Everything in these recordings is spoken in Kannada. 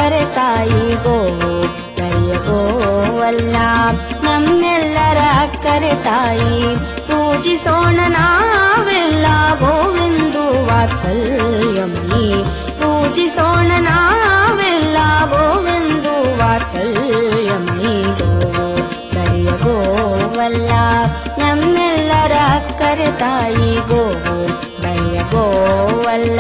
ಅಕ್ಕರೆ ತಾಯಿ ಗೋವು ದಯ ಗೋವಲ್ಲ ನಮ್ಮೆಲ್ಲರ ಅಕ್ಕರೆ ತಾಯಿ ಪೂಜಿಸೋಣ ನಾವೆಲ್ಲ ಗೋವಿಂದು ವಾತ್ಸಲ್ಯಮಯಿ ಪೂಜಿಸೋಣ ನಾವೆಲ್ಲ ಗೋವಿಂದು ವಾತ್ಸಲ್ಯಮಯಿ ಗೋವು ದಯ ಗೋವಲ್ಲ ನಮ್ಮೆಲ್ಲರ ಅಕ್ಕರೆ ತಾಯಿ ಗೋವು ದಯ ಗೋವಲ್ಲ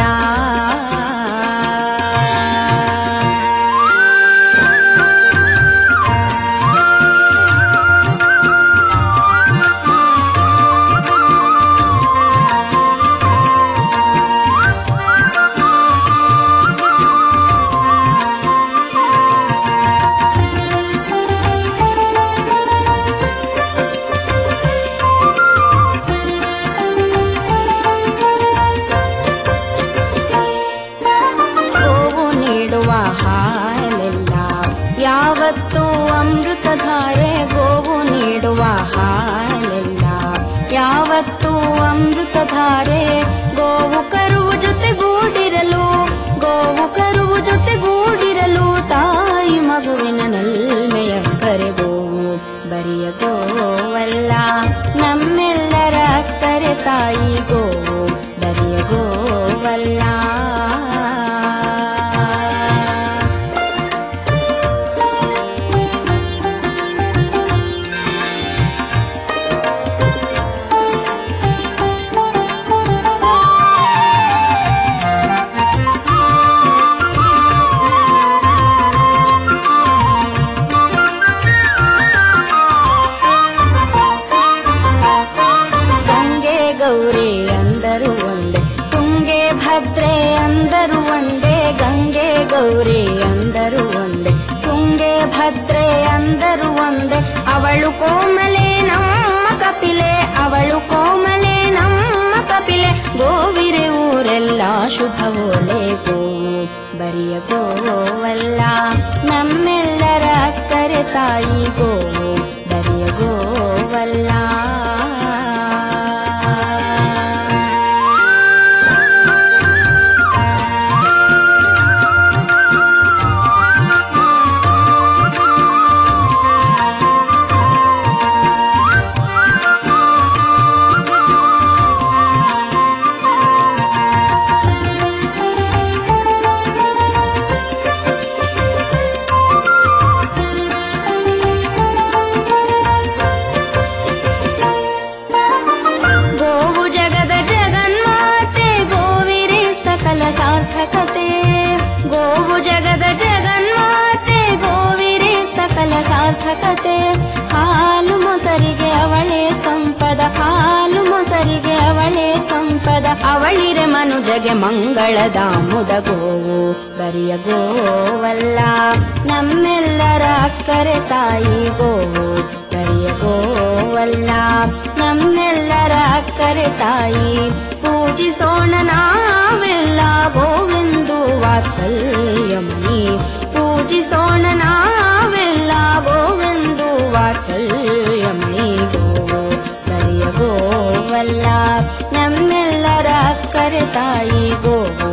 ಗೋವು ನೀಡುವ ಹಾಲೆಲ್ಲ ಯಾವತ್ತೂ ಅಮೃತಧಾರೆ ಗೋವು ನೀಡುವ ಹಾಲೆಲ್ಲ ಯಾವತ್ತೂ ಅಮೃತಧಾರೆ ಗೋವು ಕರುವು ಜೊತೆಗೂಡಿರಲು ಗೋವು ಕರುವು ಜೊತೆಗೂಡಿರಲು ತಾಯಿ ಮಗುವಿನ ನಲ್ಮೆಯ ಕರೆ ಗೋವು ಬರಿಯ ಗೋವಲ್ಲ ನಮ್ಮೆಲ್ಲರ ಕರೆ ತಾಯಿ ಗೋವು ಬರಿಯ ಗೋವಲ್ಲ ಗಂಗೆ ಗೌರಿ ಅಂದರು ಒಂದೇ ತುಂಗೆ ಭದ್ರೆ ಅಂದರು ಒಂದೇ ಗಂಗೆ ಗೌರಿ ಅಂದರು ಒಂದೇ ತುಂಗೆ ಭದ್ರೆ ಅಂದರು ಒಂದೇ ಅವಳು ಕೋಮಲೆ ನಮ್ಮ ಕಪಿಲೆ ಅವಳು ಕೋಮಲೆ ನಮ್ಮ ಕಪಿಲೆ ಗೋವಿರೆ ಊರೆಲ್ಲ ಶುಭವೋಲೆ ಗೋವು ಬರಿಯ ಗೋವಲ್ಲ ನಮ್ಮೆಲ್ಲರ ಕರೆ ತಾಯಿ ಗೋವು ಬರಿಯ ಗೋವಲ್ಲ ಗೋವು ಜಗದ ಜಗನ್ಮಾತೆ ಗೋವಿರೆ ಸಕಲ ಸಾರ್ಥಕತೆ ಗೋವು ಜಗದ ಜಗನ್ಮಾತೆ ಗೋವಿರೆ ಸಕಲ ಸಾರ್ಥಕತೆ ಹಾಲು ಮೊಸರಿಗೆ ಅವಳೇ ಸಂಪದ ಹಾಲು ಮೊಸರಿಗೆ ಅವಳೇ ಸಂಪದ ಅವಳಿರೆ ಮನುಜಗೆ ಮಂಗಳದ ಮುದ ಗೋವು ಬರಿಯ ಗೋವಲ್ಲ ನಮ್ಮೆಲ್ಲರ ಅಕ್ಕರೆ ತಾಯಿ ಗೋವು ಬರಿಯ ಗೋವಲ್ಲ ನಮ್ಮೆಲ್ಲರ ಅಕ್ಕರೆ ತಾಯಿ ಪೂಜಿಸೋಣ ನಾವೆಲ್ಲ ಗೋವಿಂದು ವಾತ್ಸಲ್ಯಮಯಿ ಪೂಜಿಸೋಣ ನಾವೆಲ್ಲ ಗೋವಿಂದು ವಾತ್ಸಲ್ಯಮಯಿ ಗೋವು ಬರಿಯ ಗೋವಲ್ಲ ನಮ್ಮೆಲ್ಲರ ಅಕ್ಕರೆ ತಾಯಿ ಗೋವು